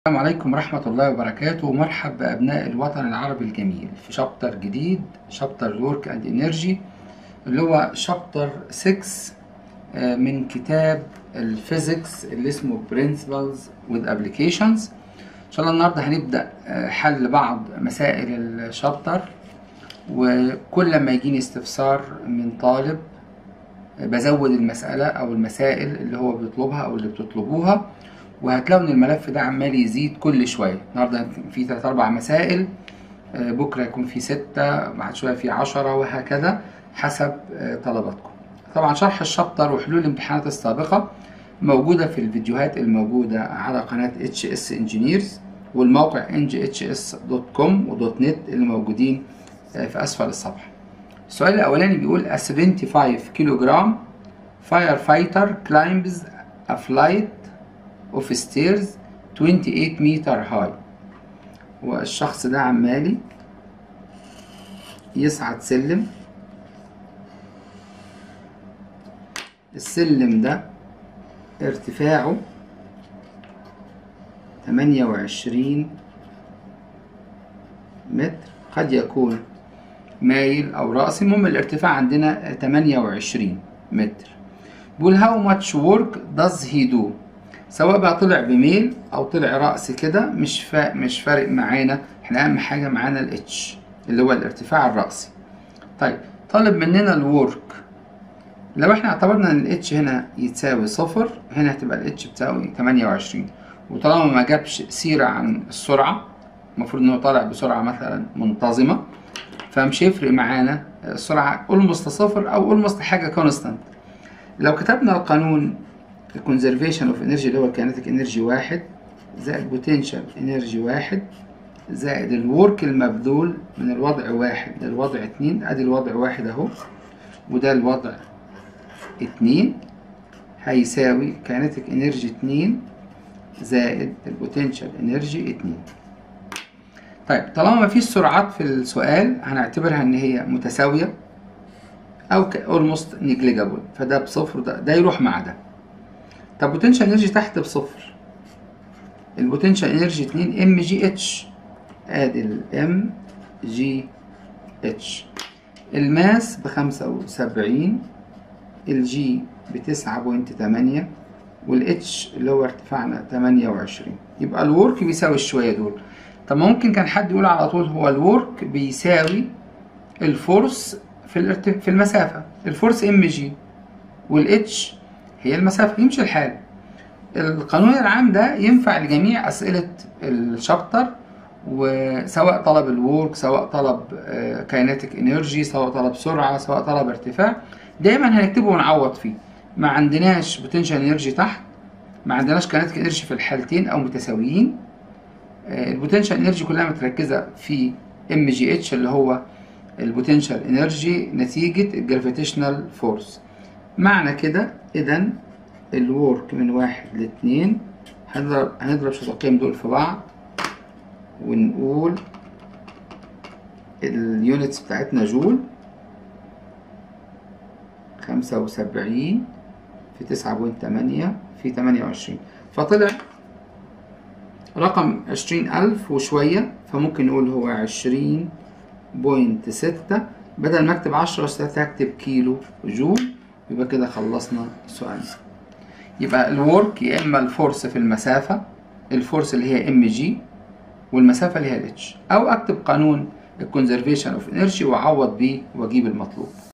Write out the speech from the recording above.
السلام عليكم ورحمة الله وبركاته ومرحب بأبناء الوطن العربي الجميل في شابتر جديد شابتر ورك اند انرجي اللي هو شابتر 6 آه، من كتاب الفيزيكس اللي اسمه Principles with Applications إن شاء الله النهاردة هنبدأ آه، حل بعض مسائل الشابتر وكل ما يجيني استفسار من طالب آه، بزود المسألة أو المسائل اللي هو بيطلبها أو اللي بتطلبوها وهتلاقوا ان الملف ده عمال يزيد كل شويه النهارده في تلات اربع مسائل آه، بكره يكون في ستة بعد شويه في عشرة وهكذا حسب آه، طلباتكم طبعا شرح الشابتر وحلول الامتحانات السابقه موجوده في الفيديوهات الموجوده على قناه HS Engineers والموقع nhs.com و .net اللي موجودين آه، في اسفل الصفحه السؤال الاولاني بيقول a 75 كيلوغرام firefighter climbs a flight of stairs 28 متر high والشخص ده عمالي يصعد سلم السلم ده ارتفاعه 28 متر قد يكون مايل أو رأسي المهم الارتفاع عندنا 28 متر بيقول how much work does he do سواء بقى طلع بميل او طلع رأس كده مش فا... مش فارق معانا احنا اهم حاجه معانا الاتش اللي هو الارتفاع الرأسي طيب طالب مننا الورك لو احنا اعتبرنا ان الاتش هنا يتساوي صفر هنا هتبقى الاتش بتساوي 28 وطالما ما جابش سيرة عن السرعة المفروض انه طالع بسرعة مثلا منتظمة فمش هيفرق معانا السرعة اولموست صفر او اولموست حاجة كونستانت لو كتبنا القانون الكونزرفيشن اوف انرجي اللي هو الكينيتيك انرجي واحد زائد بوتنشال انرجي واحد زائد الورك المبذول من الوضع واحد للوضع اتنين ادي الوضع واحد اهو وده الوضع اتنين هيساوي كينيتيك انرجي اتنين زائد البوتنشال انرجي اتنين طيب طالما مفيش سرعات في السؤال هنعتبرها ان هي متساوية او اولموست نيجليجابل فده بصفر ده, ده يروح مع ده طب بوتنشال انرجي تحت بصفر البوتنشال انرجي 2 ام جي اتش ادي الام جي اتش الماس بخمسة وسبعين الجي بتسعة بوينت تمانية والاتش اللي هو ارتفاعنا تمانية وعشرين يبقى الورك بيساوي الشوية دول طب ممكن كان حد يقول على طول هو الورك بيساوي الفورس في الارتف... في المسافة الفورس ام جي والاتش هي المسافة يمشي الحال القانون العام ده ينفع لجميع أسئلة الشابتر وسواء طلب الورك سواء طلب كاينتيك انرجي سواء طلب سرعة سواء طلب ارتفاع دايما هنكتبه ونعوض فيه ما عندناش بوتنشال انرجي تحت ما عندناش كاينتيك انرجي في الحالتين او متساويين البوتنشال انرجي كلها متركزة في ام جي اتش اللي هو البوتنشال انرجي نتيجة الجرافيتيشنال فورس معنى كده اذا الورك من واحد لاتنين هنضرب هنضرب الشقيقين دول في بعض ونقول اليونتس بتاعتنا جول خمسة وسبعين في تسعة بوينت تمانية في تمانية وعشرين فطلع رقم عشرين ألف وشوية فممكن نقول هو عشرين بوينت ستة بدل ما اكتب عشرة ستة هكتب كيلو جول يبقى كده خلصنا السؤال يبقى الورك يا اما الفورس في المسافة الفورس اللي هي ام جي والمسافة اللي هي الاتش او اكتب قانون الكونزرفيشن اوف انرجي واعوض بيه واجيب المطلوب